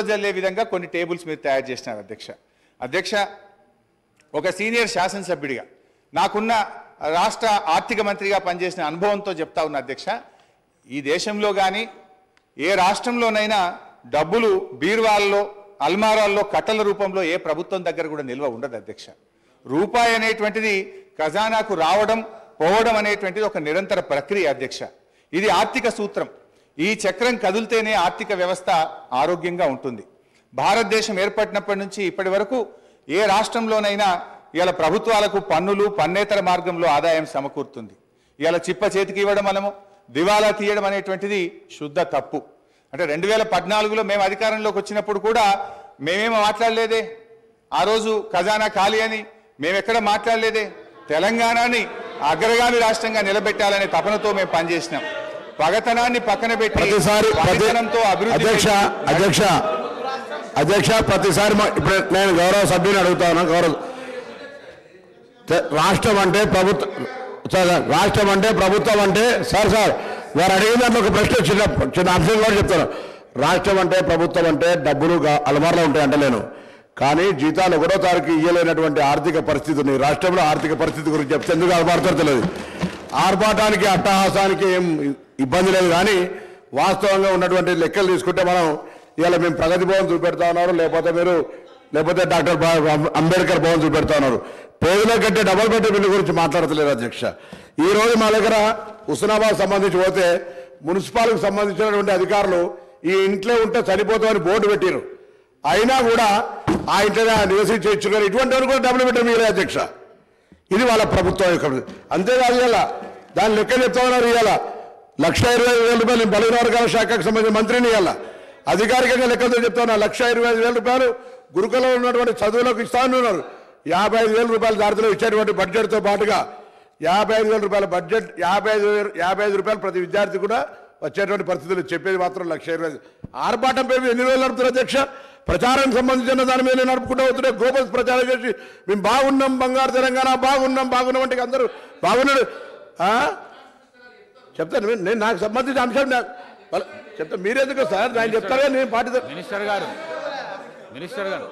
బురజల్లే విధంగా కొన్ని టేబుల్స్ మీరు తయారు చేసినారు అధ్యక్ష అధ్యక్ష ఒక సీనియర్ శాసనసభ్యుడిగా నాకున్న రాష్ట్ర ఆర్థిక మంత్రిగా పనిచేసిన అనుభవంతో చెప్తా ఉన్నా అధ్యక్ష ఈ దేశంలో కానీ ఏ రాష్ట్రంలోనైనా డబ్బులు బీరువాల్లో అల్మారాల్లో కట్టల రూపంలో ఏ ప్రభుత్వం దగ్గర కూడా నిల్వ ఉండదు అధ్యక్ష రూపాయి అనేటువంటిది ఖజానాకు రావడం పోవడం అనేటువంటిది ఒక నిరంతర ప్రక్రియ అధ్యక్ష ఇది ఆర్థిక సూత్రం ఈ చక్రం కదిలితేనే ఆర్థిక వ్యవస్థ ఆరోగ్యంగా ఉంటుంది భారతదేశం ఏర్పడినప్పటి నుంచి ఇప్పటి వరకు ఏ రాష్ట్రంలోనైనా ఇవాళ ప్రభుత్వాలకు పన్నులు పన్నేతర మార్గంలో ఆదాయం సమకూరుతుంది ఇవాళ చిప్ప చేతికి ఇవ్వడం మనము దివాలా తీయడం అనేటువంటిది శుద్ధ తప్పు అంటే రెండు వేల పద్నాలుగులో మేము అధికారంలోకి వచ్చినప్పుడు కూడా మేమేమో మాట్లాడలేదే ఆ రోజు ఖజానా ఖాళీ అని మేమెక్కడ మాట్లాడలేదే తెలంగాణని అగ్రగామి రాష్ట్రంగా నిలబెట్టాలనే తపనతో మేము పనిచేసినాం పగతనాన్ని పక్కన పెట్టి ప్రతిసారి ప్రతి- పనితనంతో అభివృద్ధి అధ్యక్ష చేసి- అధ్యక్ష అధ్యక్ష ప్రతిసారి మా- ఇప్పుడు నేను గౌరవ సభ్యుని అడుగుతాను గౌరవ తె- రాష్ట్రం అంటే ప్రభుత్వం సార్ సార్, రాష్ట్రం అంటే ప్రభుత్వం అంటే సార్ సార్ వారు అడిగిన దాంట్లో ఒక ప్రశ్న చిన్న చిన్న అంశం కూడా చెప్తాను రాష్ట్రం అంటే ప్రభుత్వం అంటే డబ్బులు గా- అలమారులో ఉంటాయి అంటలేను కానీ జీతాలు ఒకటో తారీఖు ఇయ్యలేనటువంటి ఆర్థిక పరిస్థితి ఉంది రాష్ట్రంలో ఆర్థిక పరిస్థితి గురించి చెప్తే ఎందుకు అలమారుతారో తెలియదు ఆర్భాటానికి అట్టహాసానికి ఏం ఇబ్బంది లేదు కానీ వాస్తవంగా ఉన్నటువంటి లెక్కలు తీసుకుంటే మనం ఇవాళ మేము ప్రగతి భవన్ చూపెడతా ఉన్నారు లేకపోతే మీరు లేకపోతే డాక్టర్ బా- అంబేద్కర్ భవన్ చూపెడతా ఉన్నారు పేదల కంటే డబల్ బెడ్రూమ్ బిల్లు గురించి మాట్లాడతలేరు అధ్యక్ష ఈ రోజు మా దగ్గర హుస్నాబాద్ సంబంధించి పోతే మున్సిపాల్కి సంబంధించినటువంటి అధికారులు ఈ ఇంట్లో ఉంటే చనిపోతామని బోర్డు పెట్టారు అయినా కూడా ఆ ఇంట్లో నివసించి ఇచ్చుకొని ఇటువంటి వారు కూడా డబుల్ బెడ్రూమ్ ఇవ్వలేదు అధ్యక్ష ఇది వాళ్ళ ప్రభుత్వం యొక్క అంతేకాదు ఇవాళ దాని లెక్క చెప్తా ఉన్నారు ఇవాళ లక్ష ఇరవై ఐదు వేల రూపాయలు నేను బలహీన వర్గాల శాఖకు సంబంధించిన మంత్రిని ఇవాళ అధికారికంగా లెక్కలతో చెప్తా ఉన్నా లక్ష ఇరవై ఐదు వేల రూపాయలు గురుకులంలో ఉన్నటువంటి చదువులకు ఇస్తా ఉన్నారు యాభై ఐదు వేల రూపాయల దారిలో ఇచ్చేటువంటి బడ్జెట్తో పాటుగా యాభై ఐదు వేల రూపాయల బడ్జెట్ యాభై ఐదు వేలు యాభై ఐదు రూపాయలు ప్రతి విద్యార్థి కూడా వచ్చేటువంటి పరిస్థితులు చెప్పేది మాత్రం లక్ష ఇరవై ఐదు ఆర్భాటం పేరు ఎన్ని రోజులు నడుపుతారు అధ్యక్ష ప్రచారానికి సంబంధించిన దాని మీద నడుపుకుంటూ అవుతుంటే గోపస్ ప్రచారం చేసి మేము బాగున్నాం బంగారు తెలంగాణ బాగున్నాం బాగున్నాం అంటే అందరూ బాగున్నాడు ఆ? చెప్తాను నేను- నేను నాకు సంబంధించిన అంశం నాకు వాళ్ళ- చెప్తా మీరెందుకు సార్ ఆయన చెప్తారు కదా, నేను పాటి మినిస్టర్ గారు మినిస్టర్ గారు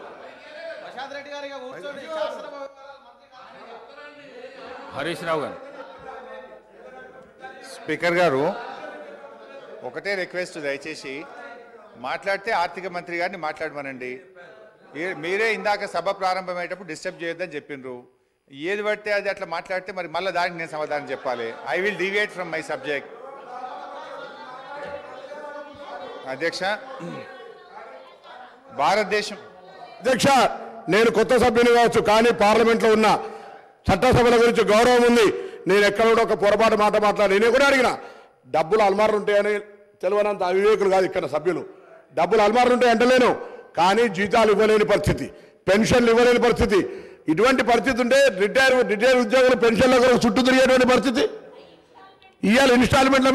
హరీష్ రావు గారు స్పీకర్ గారు ఒకటే రిక్వెస్ట్ దయచేసి మాట్లాడితే ఆర్థిక మంత్రి గారిని మాట్లాడమనండి ఏ- మీరే ఇందాక సభ ప్రారంభమయ్యేటప్పుడు డిస్టర్బ్ చేయొద్దని చెప్పిండ్రు ఏది పడితే అది అట్లా మాట్లాడితే మరి మళ్ళీ దానికి నేను సమాధానం చెప్పాలి I will deviate from my subject అధ్యక్ష భారతదేశం అధ్యక్ష నేను కొత్త సభ్యుని కావచ్చు కానీ పార్లమెంట్లో ఉన్న చట్టసభల గురించి గౌరవం ఉంది నేను ఎక్కడ కూడా ఒక పొరపాటు మాట మాట్లాడి నేను కూడా అడిగిన డబ్బులు అల్మార్లు ఉంటాయని తెలియనంత అవివేకులు కాదు ఇక్కడ సభ్యులు డబ్బులు అల్మార్లు ఉంటాయి అంటలేను కానీ జీతాలు ఇవ్వలేని పరిస్థితి పెన్షన్లు ఇవ్వలేని పరిస్థితి ఇటువంటి పరిస్థితి ఉంటే రిటైర్ రిటైర్ ఉద్యోగులు పెన్షన్ల కొరకు చుట్టూ తిరిగేటువంటి పరిస్థితి ఇవాళ ఇన్స్టాల్మెంట్ల